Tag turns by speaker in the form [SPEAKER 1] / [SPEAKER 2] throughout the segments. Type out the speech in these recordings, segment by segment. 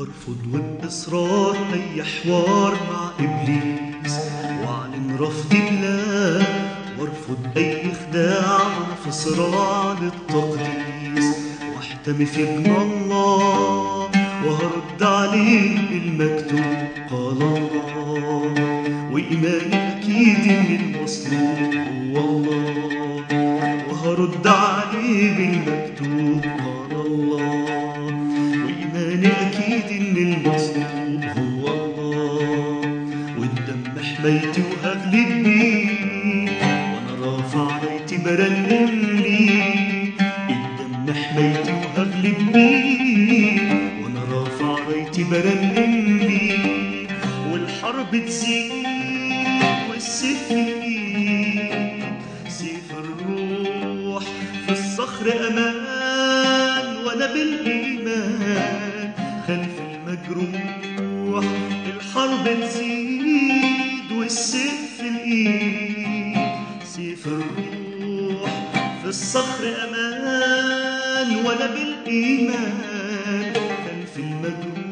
[SPEAKER 1] برفض وبإصرار أي حوار مع إبليس وأعلن رفضي بلا وارفض أي خداع في صراع للتقديس واحتمي في ابن الله وهرد عليه بالمكتوب قال الله وإيماني أكيد إن المصلوب هو الله وهرد عليه بالمكتوب قال الله وإيماني أكيد إن المصلوب هو الله والدم حمايتي وهغلب بيه وأنا رافع رايتي برنم ليه الدم حمايتي وهغلب بيه وأنا رافع رايتي برنم ليه والحرب تزيد والسيف يجيب سيف الروح في الصخر أمان وأنا بالإيمان خلف المجروح الحرب تزيد والسيف في الإيد سيف الروح في الصخر أمان وأنا بالإيمان خلف المجروح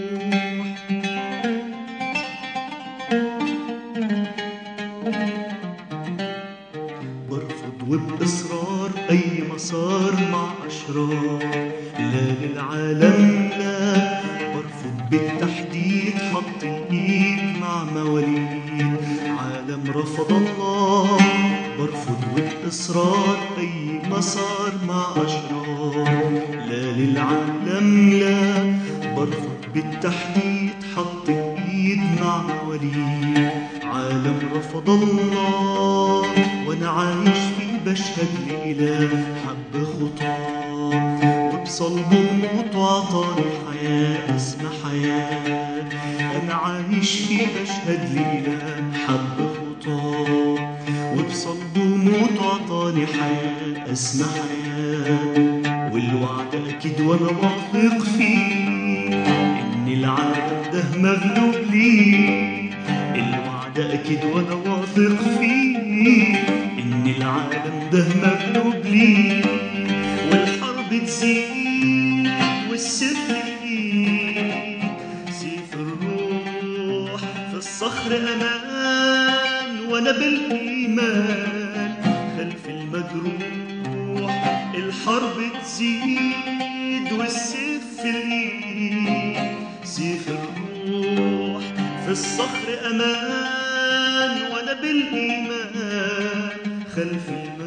[SPEAKER 1] برفض وبإصرار أي مسار مع أشرار لا للعالم لا برفض بالتحديد حط الإيد مع مواليد عالم رفض الله برفض وبإصرار أي مسار مع أشرار لا للعالم لا برفض بالتحديد حط الإيد مع مواليد عالم رفض الله وانا عايش فيه بشهد لإله حب خطاه وبصلبه موت وعطاني حياة اسم حياة انا عايش فيه بشهد لإله حب خطاه وبصلبه موت وعطاني حياة اسم حياة والوعد اكيد وانا واثق فيه ان العالم ده مغلوب ليه الوعد أكيد وأنا واثق فيه إن العالم ده مغلوب ليه والحرب تزيد والسيف يزيد سيف الروح في الصخر أمان وأنا بالإيمان خلف المجروح الحرب تزيد والسيف في الإيد سيف الروح في الصخر أمان وأنا بالإيمان خلف المجروح